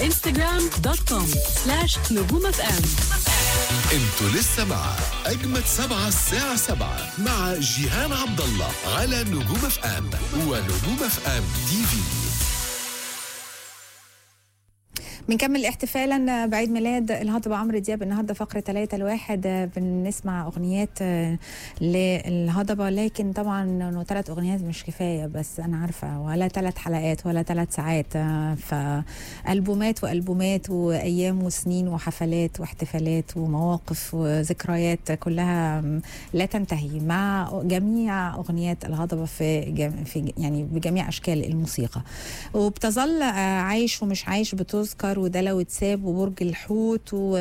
انستغرام دوت كوم سلاش نجوم اف ام انتوا لسه مع اجمد سبعة الساعة سبعة مع جيهان عبد الله على نجوم اف ام ونجوم اف ام تي في بنكمل احتفالا بعيد ميلاد الهضبة عمرو دياب النهارده فقرة 3 لواحد بنسمع اغنيات للهضبة لكن طبعا انه ثلاث اغنيات مش كفاية بس انا عارفة ولا ثلاث حلقات ولا ثلاث ساعات فالبومات والبومات وايام وسنين وحفلات واحتفالات ومواقف وذكريات كلها لا تنتهي مع جميع اغنيات الهضبة في جم في يعني بجميع اشكال الموسيقى وبتظل عايش ومش عايش بتذكر وده لو اتساب وبرج الحوت و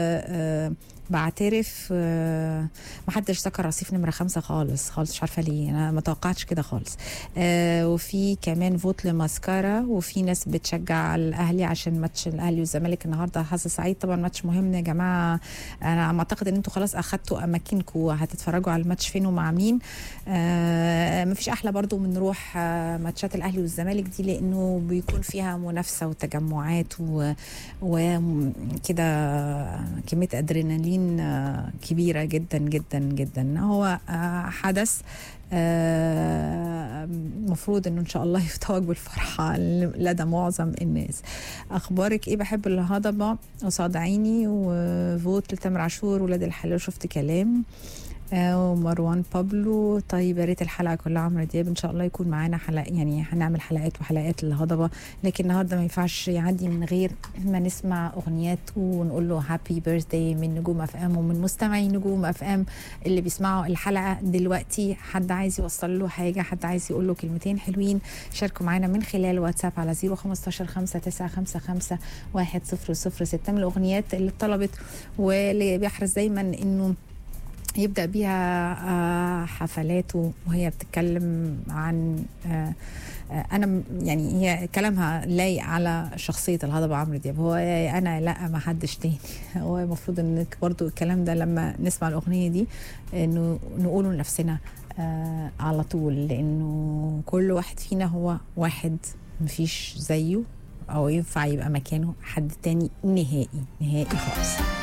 بعترف محدش ذكر رصيف نمرة خمسة خالص خالص مش عارفة ليه أنا ما توقعتش كده خالص آه وفي كمان فوت لماسكارا وفي ناس بتشجع الأهلي عشان ماتش الأهلي والزمالك النهاردة حظ سعيد طبعا ماتش مهم يا جماعة أنا أعتقد إن أنتوا خلاص أخدتوا أماكنكم هتتفرجوا على الماتش فين ومع مين آه مفيش أحلى برضو من نروح آه ماتشات الأهلي والزمالك دي لأنه بيكون فيها منافسة وتجمعات وكده كمية أدرينالين كبيرة جدا جدا جدا هو حدث المفروض انه ان شاء الله يفتوج بالفرحة لدى معظم الناس اخبارك ايه بحب الهضبة قصاد عيني وفوت لتامر عاشور ولاد الحلال شفت كلام ومروان بابلو طيب يا ريت الحلقه كلها عمرو دياب ان شاء الله يكون معانا حلقه يعني هنعمل حلقات وحلقات للهضبه لكن النهارده ما ينفعش يعدي من غير ما نسمع اغنيات ونقول له هابي بيرثداي من نجوم اف ام ومن مستمعي نجوم اف ام اللي بيسمعوا الحلقه دلوقتي حد عايز يوصل له حاجه حد عايز يقول له كلمتين حلوين شاركوا معانا من خلال واتساب على 015 5955 1006 من الاغنيات اللي اتطلبت واللي بيحرص دايما انه يبدا بيها حفلاته وهي بتتكلم عن انا يعني هي كلامها لايق على شخصيه الهضبه عمرو دياب هو انا لا ما حدش تاني هو المفروض انك برضو الكلام ده لما نسمع الاغنيه دي انه نقوله لنفسنا على طول لانه كل واحد فينا هو واحد مفيش زيه او ينفع يبقى مكانه حد تاني نهائي نهائي خالص